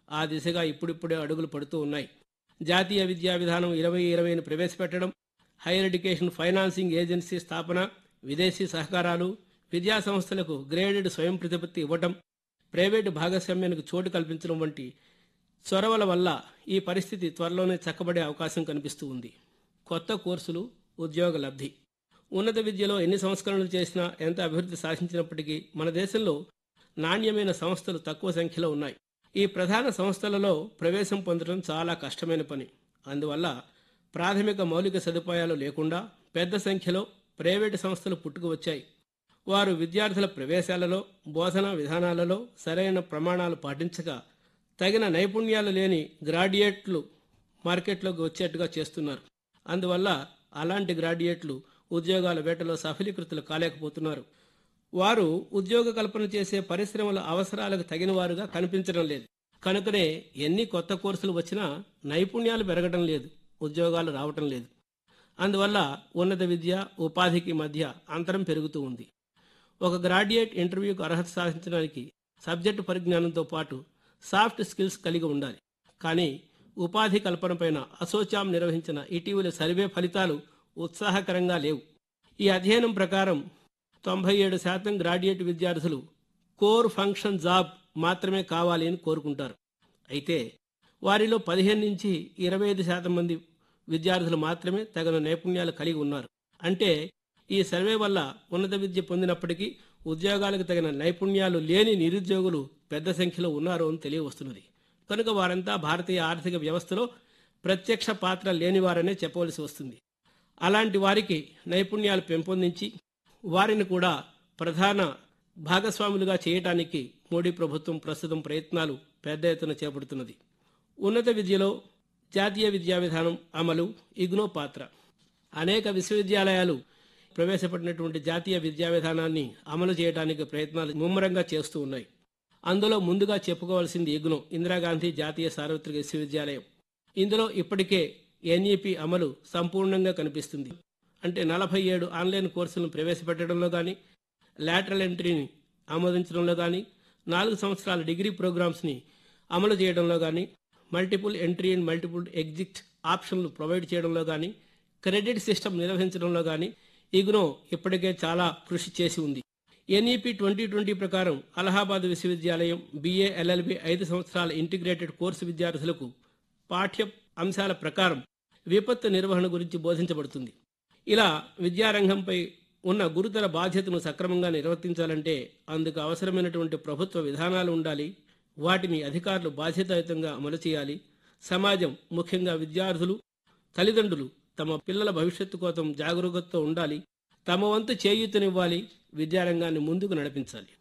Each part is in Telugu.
ఆ దిశగా ఇప్పుడిప్పుడే అడుగులు పడుతూ ఉన్నాయి జాతీయ విద్యా విధానం ఇరవై ఇరవైను ప్రవేశపెట్టడం హైయర్ ఎడ్యుకేషన్ ఫైనాన్సింగ్ ఏజెన్సీ స్థాపన విదేశీ సహకారాలు విద్యా సంస్థలకు గ్రేడెడ్ స్వయం ప్రతిపత్తి ఇవ్వటం ప్రైవేటు భాగస్వామ్యానికి చోటు కల్పించడం వంటి చొరవల వల్ల ఈ పరిస్థితి త్వరలోనే చక్కబడే అవకాశం కనిపిస్తూ ఉంది కొత్త కోర్సులు ఉద్యోగ లబ్ధి ఉన్నత విద్యలో ఎన్ని సంస్కరణలు చేసినా ఎంత అభివృద్ధి సాధించినప్పటికీ మన దేశంలో నాణ్యమైన సంస్థలు తక్కువ సంఖ్యలో ఉన్నాయి ఈ ప్రధాన సంస్థలలో ప్రవేశం పొందడం చాలా కష్టమైన పని అందువల్ల ప్రాథమిక మౌలిక సదుపాయాలు లేకుండా పెద్ద సంఖ్యలో ప్రైవేటు సంస్థలు పుట్టుకు వచ్చాయి వారు విద్యార్థుల ప్రవేశాలలో బోధనా విధానాలలో సరైన ప్రమాణాలు పాటించక తగిన నైపుణ్యాలు లేని గ్రాడ్యుయేట్లు మార్కెట్లోకి వచ్చేట్టుగా చేస్తున్నారు అందువల్ల అలాంటి గ్రాడ్యుయేట్లు ఉద్యోగాల వేటలో సఫలీకృతులు కాలేకపోతున్నారు వారు ఉద్యోగ కల్పన చేసే పరిశ్రమల అవసరాలకు తగిన వారుగా కనిపించడం లేదు కనుకనే ఎన్ని కొత్త కోర్సులు వచ్చినా నైపుణ్యాలు పెరగడం లేదు ఉద్యోగాలు రావటం లేదు అందువల్ల ఉన్నత విద్య ఉపాధికి మధ్య అంతరం పెరుగుతూ ఉంది ఒక గ్రాడ్యుయేట్ ఇంటర్వ్యూకు అర్హత సాధించడానికి సబ్జెక్టు పరిజ్ఞానంతో పాటు సాఫ్ట్ స్కిల్స్ కలిగి ఉండాలి కానీ ఉపాధి కల్పనపైన అసోచాం నిర్వహించిన ఇటీవలి సర్వే ఫలితాలు ఉత్సాహకరంగా లేవు ఈ అధ్యయనం ప్రకారం తొంభై ఏడు శాతం గ్రాడ్యుయేట్ విద్యార్థులు కోర్ ఫంక్షన్ జాబ్ మాత్రమే కావాలి అని కోరుకుంటారు అయితే వారిలో పదిహేను నుంచి ఇరవై ఐదు శాతం మంది విద్యార్థులు మాత్రమే తగిన నైపుణ్యాలు కలిగి ఉన్నారు అంటే ఈ సర్వే వల్ల ఉన్నత విద్య పొందినప్పటికీ ఉద్యోగాలకు తగిన నైపుణ్యాలు లేని నిరుద్యోగులు పెద్ద సంఖ్యలో ఉన్నారు అని తెలియవస్తున్నది కనుక వారంతా భారతీయ ఆర్థిక వ్యవస్థలో ప్రత్యక్ష పాత్ర లేనివారనే చెప్పవలసి వస్తుంది అలాంటి వారికి నైపుణ్యాలు పెంపొందించి వారిని కూడా ప్రధాన భాగస్వాములుగా చేయటానికి మోడీ ప్రభుత్వం ప్రస్తుతం ప్రయత్నాలు పెద్ద ఎత్తున చేపడుతున్నది ఉన్నత విద్యలో జాతీయ విద్యా విధానం అమలు ఇగ్నో పాత్ర అనేక విశ్వవిద్యాలయాలు ప్రవేశపెట్టినటువంటి జాతీయ విద్యా విధానాన్ని అమలు చేయడానికి ప్రయత్నాలు ముమ్మరంగా చేస్తూ ఉన్నాయి అందులో ముందుగా చెప్పుకోవాల్సింది ఇగ్నో ఇందిరాగాంధీ జాతీయ సార్వత్రిక విశ్వవిద్యాలయం ఇందులో ఇప్పటికే ఎన్ఈపి అమలు సంపూర్ణంగా కనిపిస్తుంది అంటే నలభై ఏడు ఆన్లైన్ కోర్సులను ప్రవేశపెట్టడంలో కానీ లాటరల్ ఎంట్రీని ఆమోదించడంలో కానీ నాలుగు సంవత్సరాల డిగ్రీ ప్రోగ్రామ్స్ని అమలు చేయడంలో కానీ multiple entry and multiple exit ఆప్షన్లు ప్రొవైడ్ చేయడంలో కానీ క్రెడిట్ సిస్టమ్ నిర్వహించడంలో కానీ ఇగ్నో ఇప్పటికే చాలా కృషి చేసి ఉంది ఎన్ఈపి ట్వంటీ ట్వంటీ ప్రకారం అలహాబాద్ విశ్వవిద్యాలయం బిఏ ఎల్ఎల్బి ఐదు సంవత్సరాల ఇంటిగ్రేటెడ్ కోర్సు విద్యార్థులకు పాఠ్య అంశాల ప్రకారం విపత్తు నిర్వహణ గురించి బోధించబడుతుంది ఇలా విద్యారంగంపై ఉన్న గురుతర బాధ్యతను సక్రమంగా నిర్వర్తించాలంటే అందుకు అవసరమైనటువంటి ప్రభుత్వ విధానాలు ఉండాలి వాటిని అధికారులు బాధ్యతాయుతంగా అమలు చేయాలి సమాజం ముఖ్యంగా విద్యార్థులు తల్లిదండ్రులు తమ పిల్లల భవిష్యత్తు కోసం జాగరూకతతో ఉండాలి తమ వంతు చేయూతనివ్వాలి విద్యారంగాన్ని ముందుకు నడిపించాలి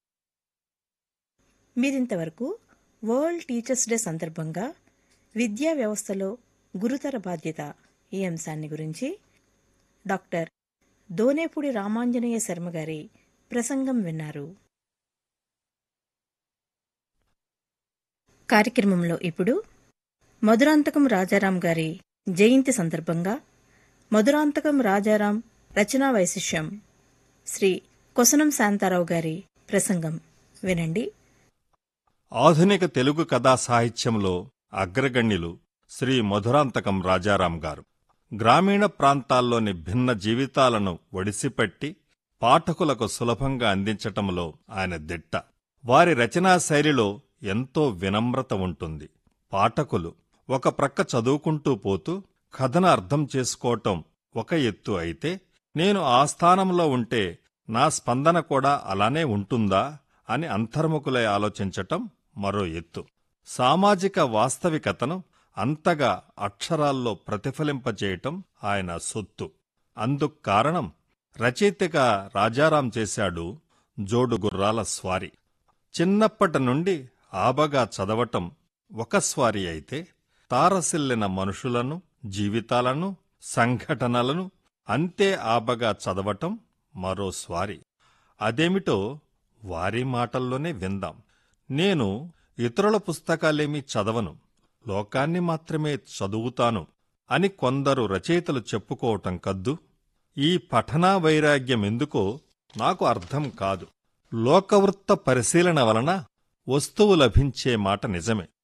మీరింతవరకు వరల్డ్ టీచర్స్ డే సందర్భంగా విద్యా వ్యవస్థలో గురుతర బాధ్యత ఈ అంశాన్ని గురించి డాక్టర్ దోనేపూడి రామాంజనేయ శర్మ గారి ప్రసంగం విన్నారు కార్యక్రమంలో ఇప్పుడు మధురాంతకం రాజారాం గారి జయంతి సందర్భంగా మధురాంతకం రాజారాం రచనా వైశిష్యం శ్రీ కొసనం శాంతారావు గారి ప్రసంగం వినండి ఆధునిక తెలుగు కథా సాహిత్యంలో అగ్రగణ్యులు శ్రీ మధురాంతకం రాజారాం గారు గ్రామీణ ప్రాంతాల్లోని భిన్న జీవితాలను ఒడిసిపట్టి పాఠకులకు సులభంగా అందించటంలో ఆయన దిట్ట వారి రచనా శైలిలో ఎంతో వినమ్రత ఉంటుంది పాఠకులు ఒక ప్రక్క చదువుకుంటూ పోతూ కథను అర్థం చేసుకోవటం ఒక ఎత్తు అయితే నేను ఆ స్థానంలో ఉంటే నా స్పందన కూడా అలానే ఉంటుందా అని అంతర్ముఖులై ఆలోచించటం మరో ఎత్తు సామాజిక వాస్తవికతను అంతగా అక్షరాల్లో ప్రతిఫలింపజేయటం ఆయన సొత్తు అందుకు కారణం రచయితగా రాజారాం చేశాడు జోడు గుర్రాల స్వారీ చిన్నప్పటి నుండి ఆబగా చదవటం ఒక స్వారీ అయితే తారసిల్లిన మనుషులను జీవితాలను సంఘటనలను అంతే ఆబగా చదవటం మరో స్వారీ అదేమిటో వారి మాటల్లోనే విందాం నేను ఇతరుల పుస్తకాలేమీ చదవను లోకాన్ని మాత్రమే చదువుతాను అని కొందరు రచయితలు చెప్పుకోవటం కద్దు ఈ పఠనా వైరాగ్యం ఎందుకో నాకు అర్థం కాదు లోకవృత్త పరిశీలన వలన వస్తువు లభించే మాట నిజమే